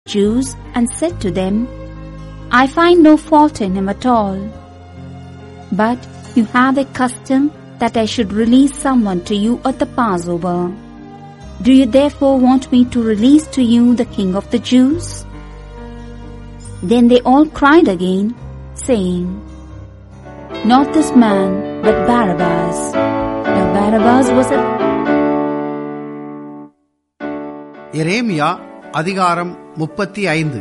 Jews and said to them, I find no fault in him at all. But you have a custom that I should release someone to you at the Passover. Do you therefore want me to release to you the king of the Jews? Then they all cried again, saying, Not this man, but Barabbas. Now Barabbas was a எரேமியா அதிகாரம் முப்பத்தி ஐந்து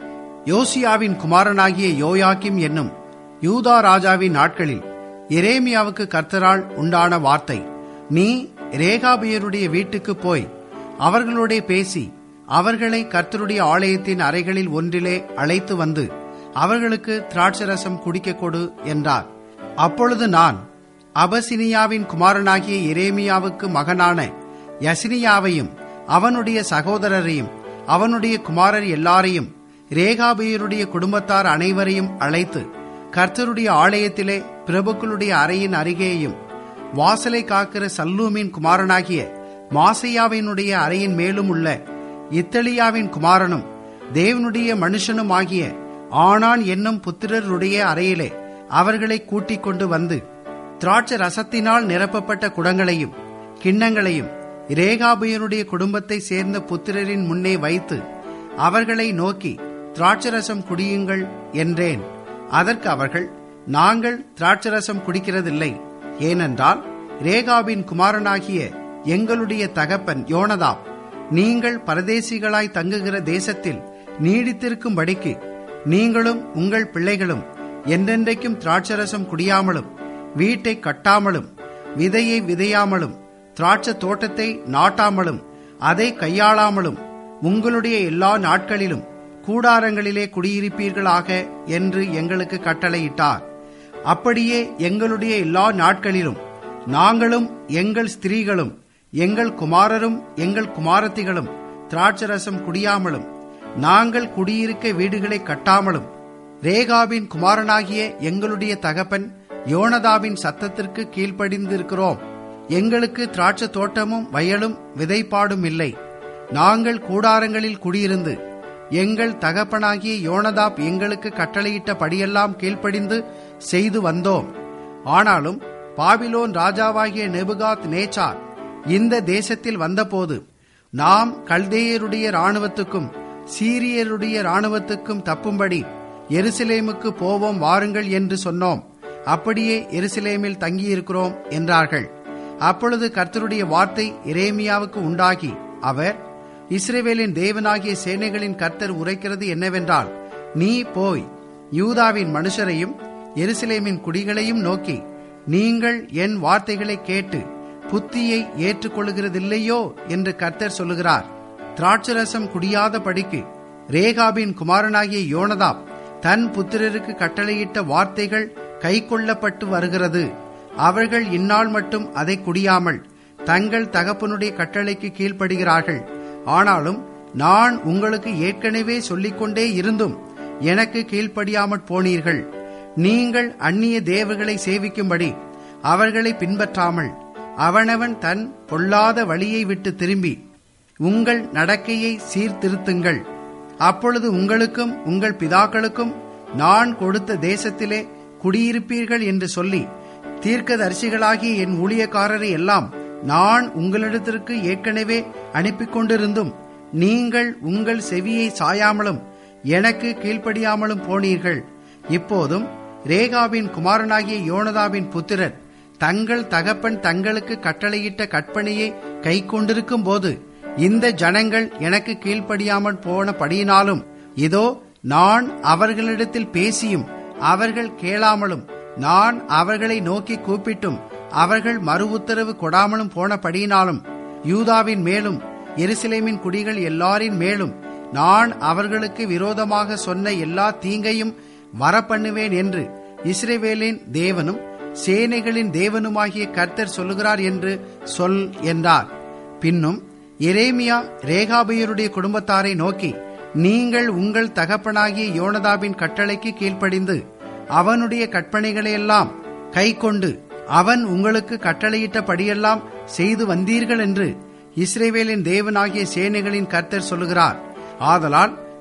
யோசியாவின் குமாரனாகிய யோயாக்கிம் என்னும் யூதா ராஜாவின் நாட்களில் எரேமியாவுக்கு கர்த்தரால் உண்டான வார்த்தை நீ ரேகாபியருடைய வீட்டுக்கு போய் அவர்களோடே பேசி அவர்களை கர்த்தருடைய ஆலயத்தின் அறைகளில் ஒன்றிலே அழைத்து வந்து அவர்களுக்கு திராட்சரசம் குடிக்க கொடு என்றார் அப்பொழுது நான் அபசினியாவின் குமாரனாகிய எரேமியாவுக்கு மகனான யசினியாவையும் அவனுடைய சகோதரரையும் அவனுடைய குமாரர் எல்லாரையும் ரேகாபியருடைய குடும்பத்தார் அனைவரையும் அழைத்து கர்த்தருடைய ஆலயத்திலே பிரபுக்களுடைய அறையின் அருகேயும் வாசலை காக்கிற சல்லூமின் குமாரனாகிய மாசையாவினுடைய அறையின் மேலும் உள்ள இத்தலியாவின் குமாரனும் தேவனுடைய மனுஷனும் ஆகிய ஆனான் என்னும் புத்திரருடைய அறையிலே அவர்களை கூட்டிக் கொண்டு வந்து திராட்சை ரசத்தினால் நிரப்பப்பட்ட குடங்களையும் கிண்ணங்களையும் ரேகாபியனுடைய குடும்பத்தை சேர்ந்த புத்திரரின் முன்னே வைத்து அவர்களை நோக்கி திராட்சரசம் குடியுங்கள் என்றேன் அதற்கு அவர்கள் நாங்கள் திராட்சரசம் குடிக்கிறதில்லை ஏனென்றால் ரேகாவின் குமாரனாகிய எங்களுடைய தகப்பன் யோனதாப் நீங்கள் பரதேசிகளாய் தங்குகிற தேசத்தில் நீடித்திருக்கும்படிக்கு நீங்களும் உங்கள் பிள்ளைகளும் என்றென்றைக்கும் திராட்சரசம் குடியாமலும் வீட்டை கட்டாமலும் விதையை விதையாமலும் திராட்சை தோட்டத்தை நாட்டாமலும் அதை கையாளாமலும் உங்களுடைய எல்லா நாட்களிலும் கூடாரங்களிலே குடியிருப்பீர்களாக என்று எங்களுக்கு கட்டளையிட்டார் அப்படியே எங்களுடைய எல்லா நாட்களிலும் நாங்களும் எங்கள் ஸ்திரீகளும் எங்கள் குமாரரும் எங்கள் குமாரத்திகளும் திராட்சரசம் குடியாமலும் நாங்கள் குடியிருக்க வீடுகளை கட்டாமலும் ரேகாவின் குமாரனாகிய எங்களுடைய தகப்பன் யோனதாவின் சத்தத்திற்கு கீழ்ப்படிந்திருக்கிறோம் எங்களுக்கு திராட்சை தோட்டமும் வயலும் விதைப்பாடும் இல்லை நாங்கள் கூடாரங்களில் குடியிருந்து எங்கள் தகப்பனாகிய யோனதாப் எங்களுக்கு கட்டளையிட்ட படியெல்லாம் கீழ்ப்படிந்து செய்து வந்தோம் ஆனாலும் பாபிலோன் ராஜாவாகிய நெபுகாத் நேச்சார் இந்த தேசத்தில் வந்தபோது நாம் கல்தேயருடைய இராணுவத்துக்கும் சீரியருடைய இராணுவத்துக்கும் தப்பும்படி எருசலேமுக்கு போவோம் வாருங்கள் என்று சொன்னோம் அப்படியே எருசலேமில் தங்கியிருக்கிறோம் என்றார்கள் அப்பொழுது கர்த்தருடைய வார்த்தை இரேமியாவுக்கு உண்டாகி அவர் இஸ்ரேவேலின் தேவனாகிய சேனைகளின் கர்த்தர் உரைக்கிறது என்னவென்றால் நீ போய் யூதாவின் மனுஷரையும் எருசலேமின் குடிகளையும் நோக்கி நீங்கள் என் வார்த்தைகளை கேட்டு புத்தியை ஏற்றுக்கொள்கிறதில்லையோ என்று கர்த்தர் சொல்லுகிறார் திராட்சரசம் குடியாத படிக்கு ரேகாபின் குமாரனாகிய யோனதாப் தன் புத்திரருக்கு கட்டளையிட்ட வார்த்தைகள் கை கொள்ளப்பட்டு வருகிறது அவர்கள் இந்நாள் மட்டும் அதை குடியாமல் தங்கள் தகப்பனுடைய கட்டளைக்கு கீழ்ப்படுகிறார்கள் ஆனாலும் நான் உங்களுக்கு ஏற்கனவே சொல்லிக்கொண்டே இருந்தும் எனக்கு கீழ்ப்படியாமற் போனீர்கள் நீங்கள் அந்நிய தேவர்களை சேவிக்கும்படி அவர்களை பின்பற்றாமல் அவனவன் தன் பொல்லாத வழியை விட்டு திரும்பி உங்கள் நடக்கையை சீர்திருத்துங்கள் அப்பொழுது உங்களுக்கும் உங்கள் பிதாக்களுக்கும் நான் கொடுத்த தேசத்திலே குடியிருப்பீர்கள் என்று சொல்லி தீர்க்கதரிசிகளாகிய என் ஊழியக்காரரை எல்லாம் நான் உங்களிடத்திற்கு ஏற்கனவே அனுப்பி கொண்டிருந்தும் நீங்கள் உங்கள் செவியை சாயாமலும் எனக்கு கீழ்ப்படியாமலும் போனீர்கள் இப்போதும் ரேகாவின் குமாரனாகிய யோனதாவின் புத்திரர் தங்கள் தகப்பன் தங்களுக்கு கட்டளையிட்ட கற்பனையை கை கொண்டிருக்கும் போது இந்த ஜனங்கள் எனக்கு கீழ்ப்படியாமல் போனபடியினாலும் இதோ நான் அவர்களிடத்தில் பேசியும் அவர்கள் கேளாமலும் நான் அவர்களை நோக்கி கூப்பிட்டும் அவர்கள் மறு உத்தரவு கொடாமலும் போனபடியினாலும் யூதாவின் மேலும் எருசலேமின் குடிகள் எல்லாரின் மேலும் நான் அவர்களுக்கு விரோதமாக சொன்ன எல்லா தீங்கையும் வரப்பண்ணுவேன் என்று இஸ்ரேவேலின் தேவனும் சேனைகளின் தேவனுமாகிய கர்த்தர் சொல்லுகிறார் என்று சொல் என்றார் பின்னும் எரேமியா ரேகாபியருடைய குடும்பத்தாரை நோக்கி நீங்கள் உங்கள் தகப்பனாகிய யோனதாபின் கட்டளைக்கு கீழ்ப்படிந்து அவனுடைய கற்பனைகளையெல்லாம் கை கொண்டு அவன் உங்களுக்கு கட்டளையிட்டபடியெல்லாம் செய்து வந்தீர்கள் என்று இஸ்ரேவேலின் தேவனாகிய சேனைகளின் கர்த்தர் சொல்லுகிறார் ஆதலால்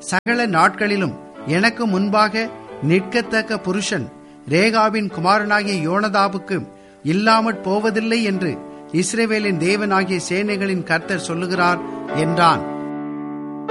சகல நாட்களிலும் எனக்கு முன்பாக நிற்கத்தக்க புருஷன் ரேகாவின் குமாரனாகிய யோனதாபுக்கு இல்லாமற் போவதில்லை என்று இஸ்ரேவேலின் தேவனாகிய சேனைகளின் கர்த்தர் சொல்லுகிறார் என்றான்